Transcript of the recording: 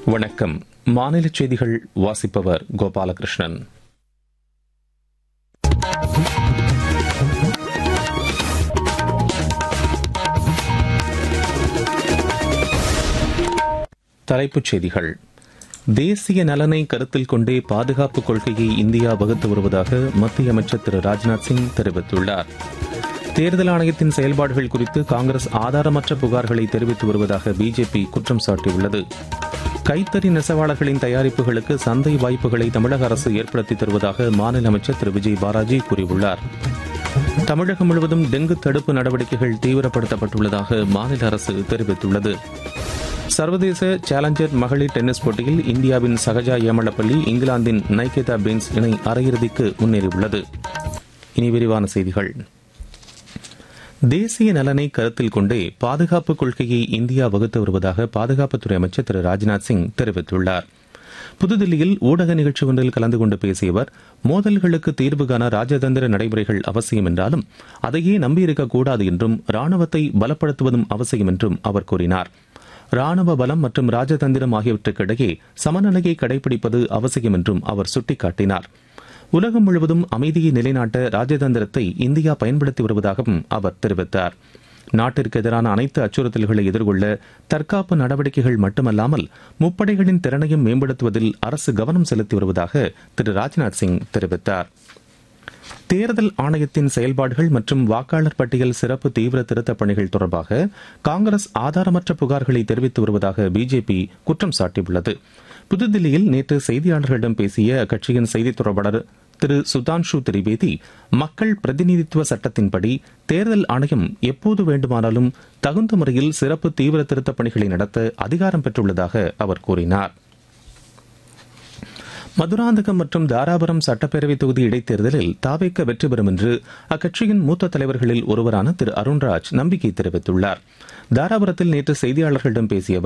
வணக்கம் மாநில செய்திகள் வாசிப்பவர் கோபாலகிருஷ்ணன் தலைப்புச் செய்திகள் தேசிய நலனை கருத்தில் கொண்டே பாதுகாப்பு கொள்கையை இந்தியா வகுத்து வருவதாக மத்திய அமைச்சர் திரு ராஜ்நாத் சிங் தெரிவித்துள்ளார் தேர்தல் ஆணையத்தின் செயல்பாடுகள் குறித்து காங்கிரஸ் ஆதாரமற்ற புகார்களை தெரிவித்து வருவதாக பிஜேபி குற்றம் சாட்டியுள்ளது கைத்தறி நெசவாளர்களின் தயாரிப்புகளுக்கு சந்தை வாய்ப்புகளை தமிழக அரசு ஏற்படுத்தி தருவதாக மாநில அமைச்சர் திரு விஜய் பாலாஜி கூறியுள்ளார் தமிழகம் முழுவதும் டெங்கு தடுப்பு நடவடிக்கைகள் தீவிரப்படுத்தப்பட்டுள்ளதாக மாநில அரசு தெரிவித்துள்ளது சர்வதேச சேலஞ்சர் மகளிர் டென்னிஸ் போட்டியில் இந்தியாவின் சகஜா ஏமலப்பள்ளி இங்கிலாந்தின் நைகேதா பெயின்ஸ் இணை அரையிறுதிக்கு முன்னேறியுள்ளது இனி விரிவான செய்திகள் தேசிய நலனை கருத்தில் கொண்டே பாதுகாப்பு கொள்கையை இந்தியா வகுத்து வருவதாக பாதுகாப்புத்துறை அமைச்சர் திரு ராஜ்நாத் சிங் தெரிவித்துள்ளார் புதுதில்லியில் ஊடக நிகழ்ச்சி ஒன்றில் கலந்து கொண்டு பேசிய அவர் மோதல்களுக்கு தீர்வு காண ராஜதந்திர நடைமுறைகள் அவசியம் என்றாலும் அதையே நம்பியிருக்கக்கூடாது என்றும் ராணுவத்தை பலப்படுத்துவதும் அவசியம் என்றும் அவர் கூறினார் ராணுவ பலம் மற்றும் ராஜதந்திரம் ஆகியவற்றுக்கிடையே சமநிலையை கடைபிடிப்பது அவசியம் என்றும் அவர் சுட்டிக்காட்டினார் உலகம் முழுவதும் அமைதியை நிலைநாட்ட ராஜதந்திரத்தை இந்தியா பயன்படுத்தி வருவதாகவும் அவர் தெரிவித்தார் நாட்டிற்கு எதிரான அனைத்து அச்சுறுத்தல்களை எதிர்கொள்ள தற்காப்பு நடவடிக்கைகள் மட்டுமல்லாமல் முப்படைகளின் திறனையும் மேம்படுத்துவதில் அரசு கவனம் செலுத்தி வருவதாக திரு ராஜ்நாத் சிங் தெரிவித்தார் தேர்தல் ஆணையத்தின் செயல்பாடுகள் மற்றும் வாக்காளர் பட்டியல் சிறப்பு தீவிர திருத்தப் பணிகள் தொடர்பாக காங்கிரஸ் ஆதாரமற்ற புகார்களை தெரிவித்து வருவதாக பிஜேபி குற்றம் சாட்டியுள்ளது புதுதில்லியில் நேற்று செய்தியாளர்களிடம் பேசிய அக்கட்சியின் செய்தித் தொடர்பாளர் திரு சுதான்ஷு திரிவேதி மக்கள் பிரதிநிதித்துவ சட்டத்தின்படி தேர்தல் ஆணையம் எப்போது வேண்டுமானாலும் தகுந்த முறையில் சிறப்பு தீவிர திருத்தப் பணிகளை நடத்த அதிகாரம் பெற்றுள்ளதாக அவர் கூறினார் மதுராந்தகம் மற்றும் தாராபுரம் சட்டப்பேரவை தொகுதி இடைத்தேர்தலில் தாவேக்க வெற்றி பெறும் என்று அக்கட்சியின் மூத்த தலைவர்களில் ஒருவரான திரு அருண்ராஜ் நம்பிக்கை தெரிவித்துள்ளார் தாராபுரத்தில் நேற்று செய்தியாளர்களிடம் பேசிய அவர்